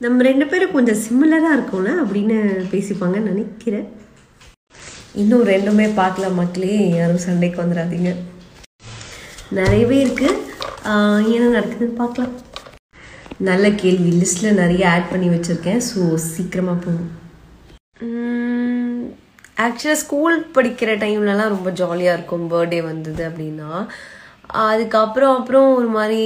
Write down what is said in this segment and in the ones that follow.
நம்ம ரெண்டு பேரும் கொஞ்சம் சிமிலராக இருக்கோம்ல அப்படின்னு பேசிப்பாங்கன்னு நினைக்கிறேன் இன்னும் ரெண்டுமே பார்க்கல மக்களே யாரும் சண்டைக்கு வந்துடாதீங்க நிறையவே இருக்குது என்ன நடக்குதுன்னு பார்க்கலாம் நல்ல கேள்வி லிஸ்ட்டில் நிறைய ஆட் பண்ணி வச்சுருக்கேன் ஸோ சீக்கிரமாக போகும் ஆக்சுவலாக ஸ்கூல் படிக்கிற டைம்லலாம் ரொம்ப ஜாலியாக இருக்கும் பர்த்டே வந்தது அப்படின்னா அதுக்கப்புறம் அப்புறம் ஒரு மாதிரி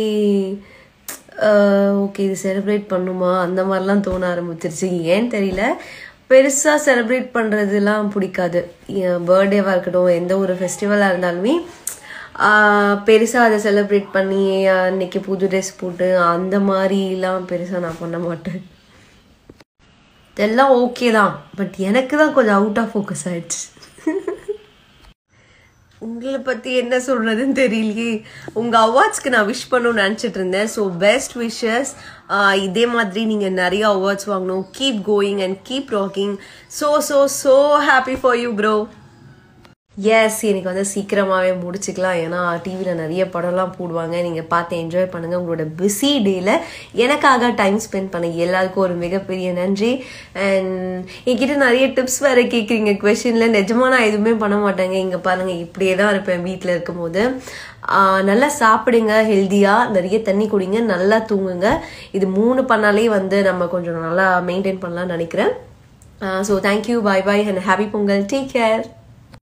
ஓகே இது செலிப்ரேட் பண்ணுமா அந்த மாதிரிலாம் தோண ஆரம்பிச்சிருச்சு ஏன்னு தெரியல பெருசாக செலிப்ரேட் பண்ணுறதுலாம் பிடிக்காது பர்த்டேவாக இருக்கட்டும் எந்த ஒரு ஃபெஸ்டிவலாக இருந்தாலுமே பெருசாக அதை செலிப்ரேட் பண்ணி அன்னைக்கு புது ட்ரெஸ் போட்டு அந்த மாதிரிலாம் பெருசாக நான் பண்ண மாட்டேன் இதெல்லாம் ஓகே தான் பட் எனக்கு தான் கொஞ்சம் அவுட் ஆஃப் ஃபோக்கஸ் ஆயிடுச்சு உங்களை பற்றி என்ன சொல்கிறதுன்னு தெரியலையே உங்கள் அவார்ட்ஸ்க்கு நான் விஷ் பண்ணணும்னு நினச்சிட்டு இருந்தேன் ஸோ பெஸ்ட் விஷஸ் இதே மாதிரி நீங்கள் நிறைய அவார்ட்ஸ் வாங்கணும் keep going and keep rocking so so so happy for you bro yes எனக்கு வந்து சீக்கிரமாகவே முடிச்சுக்கலாம் ஏன்னா டிவியில் நிறைய படம்லாம் போடுவாங்க நீங்கள் பார்த்து என்ஜாய் பண்ணுங்கள் உங்களோட பிஸி டேயில் எனக்காக டைம் ஸ்பெண்ட் பண்ண எல்லாருக்கும் ஒரு மிகப்பெரிய நன்றி அண்ட் என்கிட்ட நிறைய டிப்ஸ் வேறு கேட்குறீங்க கொஷினில் நிஜமாக நான் எதுவுமே பண்ண மாட்டேங்க இங்கே பாருங்கள் இப்படியே தான் இருப்பேன் வீட்டில் இருக்கும்போது நல்லா சாப்பிடுங்க ஹெல்த்தியாக நிறைய தண்ணி குடிங்க நல்லா தூங்குங்க இது மூணு பண்ணாலே வந்து நம்ம கொஞ்சம் நல்லா மெயின்டைன் பண்ணலாம்னு நினைக்கிறேன் so thank you bye bye and happy Pongal take care